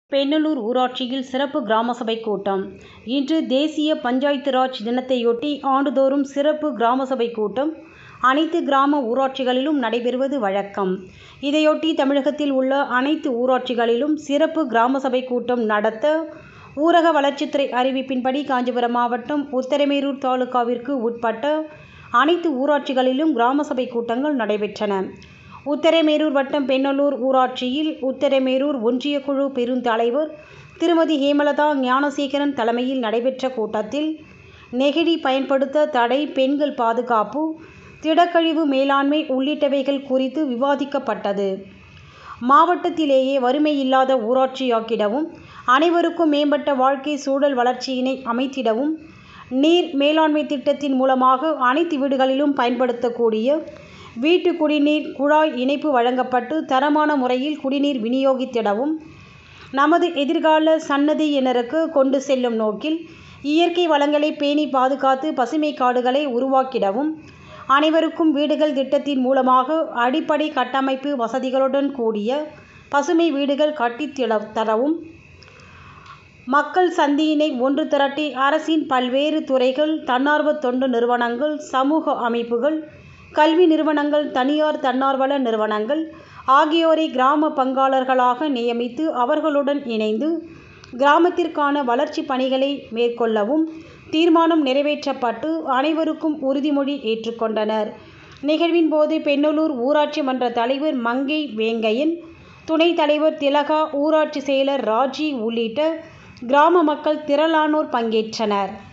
பெண்ணலூர் ஊராட்சியில் சிறப்பு கிராம சபை கூட்டம் இன்று தேசிய பஞ்சாயத்து ராஜ் தினத்தையொட்டி ஆண்டுதோறும் சிறப்பு கிராம சபை கூட்டம் அனைத்து கிராம ஊராட்சிகளிலும் நடைபெறுவது வழக்கம். இதையொட்டி தமிழகத்தில் உள்ள அனைத்து ஊராட்சிகளிலும் சிறப்பு கிராம சபை கூட்டம் நடத்த ஊரக வளர்ச்சித்துறை அறிவிப்பின்படி காஞ்சிபுரம் மாவட்டம் உத்திரமேரூர் தாலுகாவிற்கு உட்பட்ட அனைத்து ஊராட்சிகளிலும் கிராம சபை கூட்டங்கள் நடைபெற்றன. உத்திரமேரூர் வட்டம் பெண்ணலூர் ஊராட்சியில் உத்திரமேரூர் ஒன்றிய குழு பெருந்தலைவர் திருமதி ஹேமலதா ஞானசேகரன் தலைமையில் நடைபெற்ற கூட்டத்தில் நெகிழி பயன்படுத்த தடை பெண்கள் பாதுகாப்பு திடக்கழிவு மேலாண்மை உள்ளிட்டவைகள் குறித்து விவாதிக்கப்பட்டது. மாவட்டத்திலேயே வறுமை இல்லாத ஊராட்சியாக்கிடவும் அனைவருக்கும் மேம்பட்ட வாழ்க்கை சூழல் வளர்ச்சியினை அமைத்திடவும் நீர் மேலாண்மை திட்டத்தின் மூலமாக அனைத்து வீடுகளிலும் பயன்படுத்தக்கூடிய வீட்டு குடிநீர் குழாய் இணைப்பு வழங்கப்பட்டு தரமான முறையில் குடிநீர் விநியோகித்திடவும் நமது எதிர்கால சன்னதியினருக்கு கொண்டு செல்லும் நோக்கில் இயற்கை வளங்களை பேணி பாதுகாத்து பசுமை காடுகளை உருவாக்கிடவும் அனைவருக்கும் வீடுகள் திட்டத்தின் மூலமாக அடிப்படை கட்டமைப்பு வசதிகளுடன் கூடிய பசுமை வீடுகள் கட்டித் தரவும் மக்கள் சக்தியினை ஒன்று திரட்டி அரசின் பல்வேறு துறைகள் தன்னார்வ தொண்டு நிறுவனங்கள் சமூக அமைப்புகள் கல்வி நிறுவனங்கள் தனியார் தன்னார்வல நிறுவனங்கள் ஆகியோரை கிராம பங்காளர்களாக நியமித்து அவர்களுடன் இணைந்து கிராமத்திற்கான வளர்ச்சி பணிகளை மேற்கொள்ளவும் தீர்மானம் நிறைவேற்றப்பட்டு அனைவருக்கும் உறுதிமொழி ஏற்றுக்கொண்டனர். நிகழ்வின் போது பெண்ணலூர் ஊராட்சி மன்ற தலைவர் மங்கை வேங்கையன் துணைத் தலைவர் திலகா ஊராட்சி செயலர் ராஜி உள்ளிட்ட கிராம மக்கள் திரளானோர் பங்கேற்றனர்.